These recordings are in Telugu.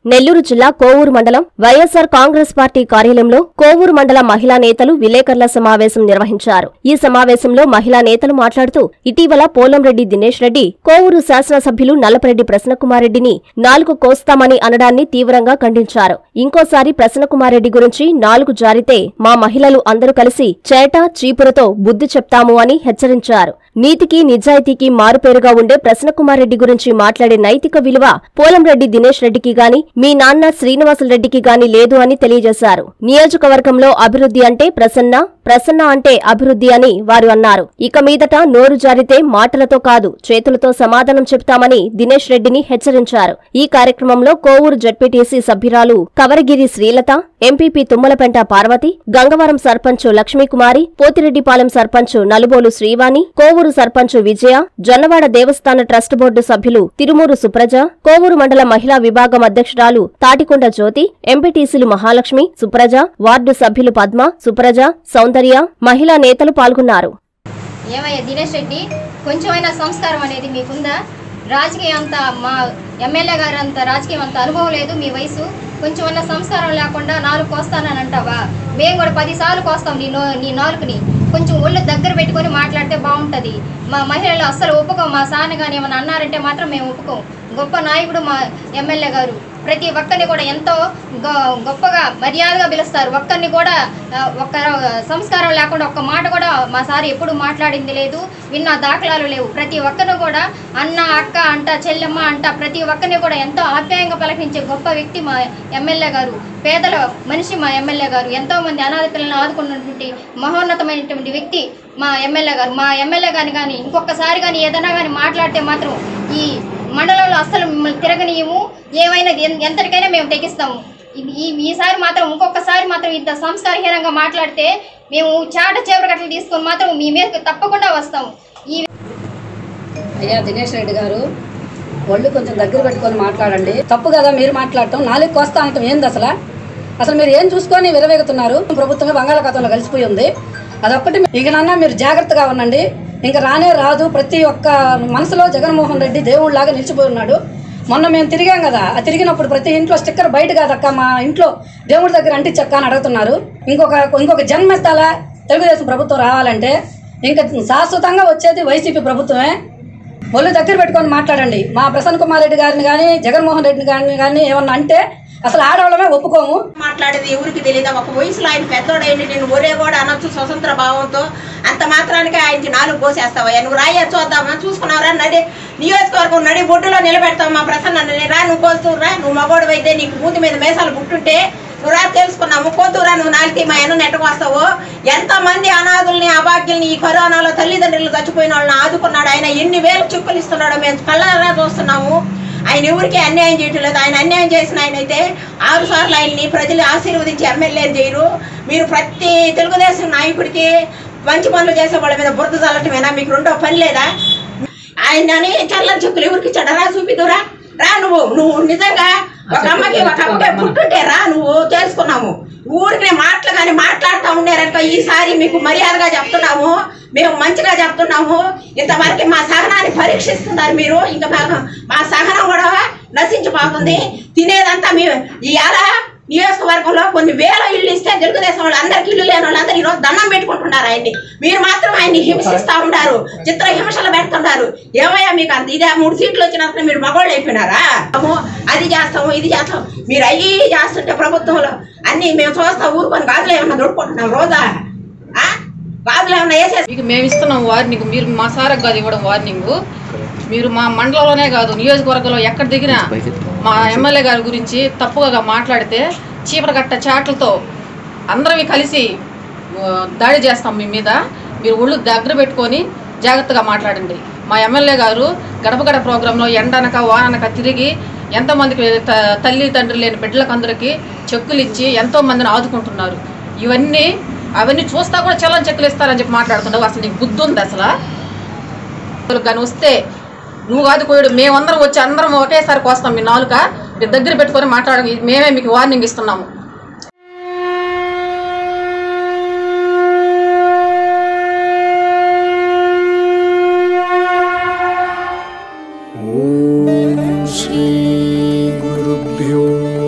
నెల్లూరు జిల్లా కోవూరు మండలం వైఎస్సార్ కాంగ్రెస్ పార్టీ కార్యాలయంలో కోవూరు మండల మహిళా నేతలు విలేకరుల సమావేశం నిర్వహించారు ఈ సమావేశంలో మహిళా నేతలు మాట్లాడుతూ ఇటీవల పోలంరెడ్డి దినేష్ రెడ్డి కోవూరు శాసనసభ్యులు నల్లపరెడ్డి ప్రసన్నకుమారెడ్డిని నాలుగు కోస్తామని అనడాన్ని తీవ్రంగా ఖండించారు ఇంకోసారి ప్రసన్నకుమారెడ్డి గురించి నాలుగు జారితే మా మహిళలు అందరూ కలిసి చేట చీపురతో బుద్ధి చెప్తాము అని హెచ్చరించారు నీతికి నిజాయితీకి మారుపేరుగా ఉండే ప్రసన్నకుమారెడ్డి గురించి మాట్లాడే నైతిక విలువ పోలంరెడ్డి దినేష్ రెడ్డికి గాని మీ నాన్న శ్రీనివాసులరెడ్డికి గాని లేదు అని తెలియజేశారు నియోజకవర్గంలో అభివృద్ధి అంటే ప్రసన్న ప్రసన్న అంటే అభివృద్ధి అని వారు అన్నారు ఇక మీదట నోరు జారితే మాటలతో కాదు చేతులతో సమాధానం చెప్తామని దినేష్ రెడ్డిని హెచ్చరించారు ఈ కార్యక్రమంలో కోవూరు జడ్పీటీసీ సభ్యురాలు కవరగిరి శ్రీలత ఎంపీపీ తుమ్మలపెంట పార్వతి గంగవరం సర్పంచ్ లక్ష్మీకుమారి పోతిరెడ్డిపాలెం సర్పంచ్ నలుబోలు శ్రీవాణి కోవూరు సర్పంచ్ విజయ జొన్నవాడ దేవస్థాన ట్రస్ట్ బోర్డు సభ్యులు తిరుమూరు సుప్రజ కోవూరు మండల మహిళా విభాగం అధ్యక్షురాలు తాటికొండ జ్యోతి ఎంపీటీసీలు మహాలక్ష్మి సుప్రజ వార్డు సభ్యులు పద్మ సుప్రజ సౌందర్య మహిళా నేతలు పాల్గొన్నారు ఏమయ్యా దినేష్ రెడ్డి కొంచెమైనా సంస్కారం అనేది మీకుందా రాజకీయం అంత మా ఎమ్మెల్యే గారు అంత రాజకీయం అంత అనుభవం లేదు మీ వయసు కొంచెమన్నా సంస్కారం లేకుండా నాలుగు కోస్తానని అంటావా మేము కూడా పదిసార్లు కోస్తాం నీ నో నీ నాలుగుని కొంచెం ఒళ్ళు దగ్గర పెట్టుకొని మాట్లాడితే బాగుంటుంది మా మహిళలు అస్సలు ఒప్పుకోం మా సాన కానీ ఏమైనా అన్నారంటే మాత్రం మేము ఒప్పుకోం గొప్ప నాయకుడు మా ఎమ్మెల్యే గారు ప్రతి ఒక్కరిని కూడా ఎంతో గొ- గొప్పగా మర్యాదగా పిలుస్తారు ఒక్కరిని కూడా ఆ, ఒక్క సంస్కారం లేకుండా ఒక్క మాట కూడా మా సార్ ఎప్పుడు మాట్లాడింది లేదు విన్న దాఖలాలు లేవు ప్రతి ఒక్కరిని కూడా అన్న అక్క అంట చెల్లెమ్మ అంట ప్రతి ఒక్కరిని కూడా ఎంతో ఆప్యాయంగా పలకరించే గొప్ప వ్యక్తి మా ఎమ్మెల్యే గారు పేదల మనిషి మా ఎమ్మెల్యే గారు ఎంతో మంది అనాథ పిల్లలను ఆదుకున్నటువంటి మహోన్నతమైనటువంటి వ్యక్తి మా ఎమ్మెల్యే గారు మా ఎమ్మెల్యే గాని కానీ ఇంకొకసారి కానీ ఏదైనా కానీ మాట్లాడితే మాత్రం ఈ మండలంలో అస్సలు మిమ్మల్ని తిరగనీయము ఏమైనా ఎన్- ఎంతటికైనా మేము తెగిస్తాము ఈ- ఈ ఈసారి మాత్రం ఇంకొకసారి మాత్రం ఇంత సంస్కారహీనంగా మాట్లాడితే మేము చాట చేపల కట్టలు తీసుకొని మాత్రం మీ మీద తప్పకుండా వస్తాము ఈ అయ్యా దినేష్ రెడ్డి గారు ఒళ్ళు కొంచెం దగ్గర పెట్టుకొని మాట్లాడండి తప్పు కదా మీరు మాట్లాడటం నాలుగు కోస్తా అంటాం ఏంది అసలు అసలు మీరు ఏం చూసుకొని విరవేగుతున్నారు ప్రభుత్వమే బంగాళాఖాతంలో కలిసిపోయి ఉంది అదొక్కటి ఇకనన్నా మీరు జాగ్రత్తగా ఉండండి ఇంకా రానే రాదు ప్రతి ఒక్క మనసులో జగన్మోహన్ రెడ్డి దేవుళ్ళలాగా నిలిచిపోయి ఉన్నాడు మొన్న మేము తిరిగాం కదా ఆ తిరిగినప్పుడు ప్రతి ఇంట్లో స్టిక్కర్ బయట కాదక్క మా ఇంట్లో దేవుడి దగ్గర అంటించక్క అని అడుగుతున్నారు ఇంకొక ఇంకొక జన్మెత్తాలా తెలుగుదేశం ప్రభుత్వం రావాలంటే ఇంకా శాశ్వతంగా వచ్చేది వైసీపీ ప్రభుత్వమే ఒళ్ళు దగ్గర పెట్టుకొని మాట్లాడండి మా ప్రసన్న కుమార్ రెడ్డి గారిని కానీ జగన్మోహన్ రెడ్డి గారిని కానీ ఏమన్నా అంటే అసలు ఆడవాళ్ళమే ఒప్పుకోము మాట్లాడేది ఎవరికి తెలియదు ఒక వయసులో ఆయన పెద్దోడైంది నేను ఒరే కూడా అనొచ్చు స్వతంత్ర భావంతో అంత మాత్రానికి ఆయనకి నాలుగు పోసేస్తావయ్యా నువ్వు రాయ చూద్దామా చూసుకున్నావురా నడి నియోజకవర్గం నడి బొడ్డులో నిలబెడతావు మా ప్రసన్న రా నువ్వు కోస్తురా నువ్వు మగోడు అయితే నీకు మూతి మీద మేసాలు పుట్టుంటే నువ్వు రా తెలుసుకున్నావు కోతురా నువ్వు నాలుగు మా అన్న నెట్టకు వస్తావు ఎంతమంది అనాథుల్ని అభాగ్యుల్ని ఈ కరోనాలో తల్లిదండ్రులు చచ్చిపోయిన వాళ్ళని ఆదుకున్నాడు ఆయన ఎన్ని వేలు చిక్కులు ఇస్తున్నాడో మేము కళ్ళారా చూస్తున్నాము ఆయన ఎవరికి అన్యాయం చేయటం లేదు ఆయన అన్యాయం చేసిన ఆయన అయితే ఆరు సార్లు ఆయన్ని ప్రజలు ఆశీర్వదించి ఎమ్మెల్యేని చేయరు మీరు ప్రతి తెలుగుదేశం నాయకుడికి మంచి పనులు చేసే వాళ్ళ మీద బురద చల్లటమేనా మీకు రెండో పని లేదా ఆయనని చల్లని చెక్కులు ఎవరికి ఇచ్చాడు రా చూపిదురా రా నువ్వు నువ్వు నిజంగా ఒక అమ్మకి ఒక అబ్బాయి పుట్టుంటే రా నువ్వు తెలుసుకున్నాము ఊరికి మాటలు కానీ మాట్లాడుతూ ఉండేరనుకో ఈసారి మీకు మర్యాదగా చెప్తున్నాము మేము మంచిగా చెప్తున్నాము ఇంతవరకు మా సహనాన్ని పరీక్షిస్తున్నారు మీరు ఇంకా మా- మా సహనం కూడా నశించిపోతుంది తినేదంతా మీ ఇవాళ నియోజకవర్గంలో కొన్ని వేల ఇల్లు ఇస్తే తెలుగుదేశం వాళ్ళు అందరికి ఇల్లు లేని వాళ్ళందరూ ఈరోజు దండం పెట్టుకుంటున్నారు ఆయన్ని మీరు మాత్రం ఆయన్ని హింసిస్తా ఉన్నారు చిత్ర హింసలు పెడుతున్నారు ఏమయ్యా మీకు అంత ఇదే మూడు సీట్లు వచ్చినప్పుడు మీరు మగవాళ్ళు అయిపోయినారా అమ్మో, అది చేస్తాము ఇది చేస్తాం మీరు అయ్యి చేస్తుంటే ప్రభుత్వంలో అన్ని మేము చూస్తా ఊరుకొని గాజులు ఏమన్నా దొడుకుంటున్నాం రోజా ఆ? గాజులు ఏమన్నా వేసేసి మీకు మేము ఇస్తున్నాం వార్నింగ్ మీరు మా సారకు కాదు ఇవ్వడం వార్నింగ్ మీరు మా మండలంలోనే కాదు నియోజకవర్గంలో ఎక్కడ దిగినా మా ఎమ్మెల్యే గారి గురించి తప్పుగా మాట్లాడితే చీపరగట్ట చాట్లతో అందరం కలిసి ఆ, దాడి చేస్తాం మీ మీద మీరు ఒళ్ళు దగ్గర పెట్టుకొని జాగ్రత్తగా మాట్లాడండి మా ఎమ్మెల్యే గారు గడప గడప ప్రోగ్రాంలో ఎండనక వాననక తిరిగి ఎంతోమందికి త- తల్లి తండ్రి లేని బిడ్డలకు అందరికీ చెక్కులు ఇచ్చి ఎంతో మందిని ఆదుకుంటున్నారు ఇవన్నీ అవన్నీ చూస్తా కూడా చల్లని చెక్కులు ఇస్తారని చెప్పి మాట్లాడుతున్నావు అసలు నీకు బుద్ధి ఉంది అసలు కానీ వస్తే నువ్వు కాదు కోయడు మేమందరం వచ్చి అందరం ఒకేసారి కోస్తాం మీ నాలుక మీరు దగ్గర పెట్టుకొని మాట్లాడ మేమే మీకు వార్నింగ్ ఇస్తున్నాము ॐ श्रीगुरुभ्यो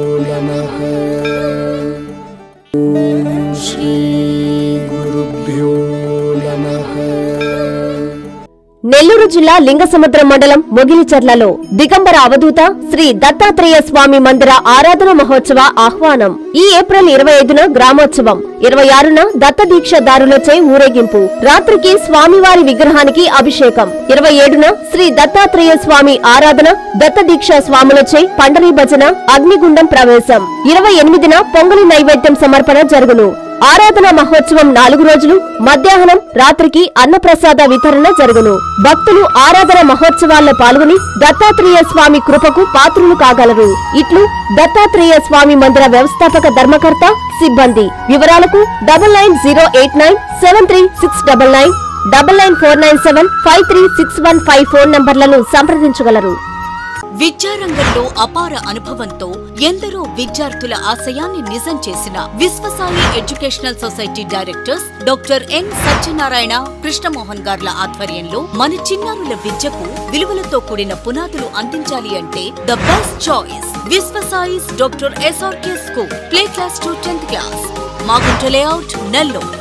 నెల్లూరు జిల్లా లింగసముద్రం మండలం మొగిలిచర్లలో దిగంబర అవధూత శ్రీ దత్తాత్రేయ స్వామి మందిర ఆరాధన మహోత్సవ ఆహ్వానం ఈ ఏప్రిల్ ఇరవై ఐదున గ్రామోత్సవం ఇరవై ఆరున దత్త దీక్షదారులచే ఊరేగింపు రాత్రికి స్వామివారి విగ్రహానికి అభిషేకం ఇరవై ఏడున శ్రీ దత్తాత్రేయ స్వామి ఆరాధన దత్త దీక్ష స్వాములచే పండరీ భజన అగ్నిగుండం ప్రవేశం ఇరవై ఎనిమిదిన పొంగలి నైవేద్యం సమర్పణ జరుగును ఆరాధన మహోత్సవం నాలుగు రోజులు మధ్యాహ్నం రాత్రికి అన్నప్రసాద వితరణ జరుగును భక్తులు ఆరాధన మహోత్సవాల్లో పాల్గొని దత్తాత్రేయ స్వామి కృపకు పాత్రులు కాగలరు ఇట్లు దత్తాత్రేయ స్వామి మందిర వ్యవస్థాపక ధర్మకర్త సిబ్బంది వివరాలకు double nine zero eight nine seven three six double nine double nine four nine seven five three six one five phone నంబర్లను సంప్రదించగలరు విద్యారంగంలో అపార అనుభవంతో ఎందరో విద్యార్థుల ఆశయాన్ని నిజం చేసిన Viswasai educational society directors doctor N Satyanarayana Krishnamohan గార్ల ఆధ్వర్యంలో మన చిన్నారుల విద్యకు విలువలతో కూడిన పునాదులు అందించాలి అంటే ద బెస్ట్ చాయిస్ విశ్వసాయిస్ doctor SRK school play class to tenth class Magunta layout Nellore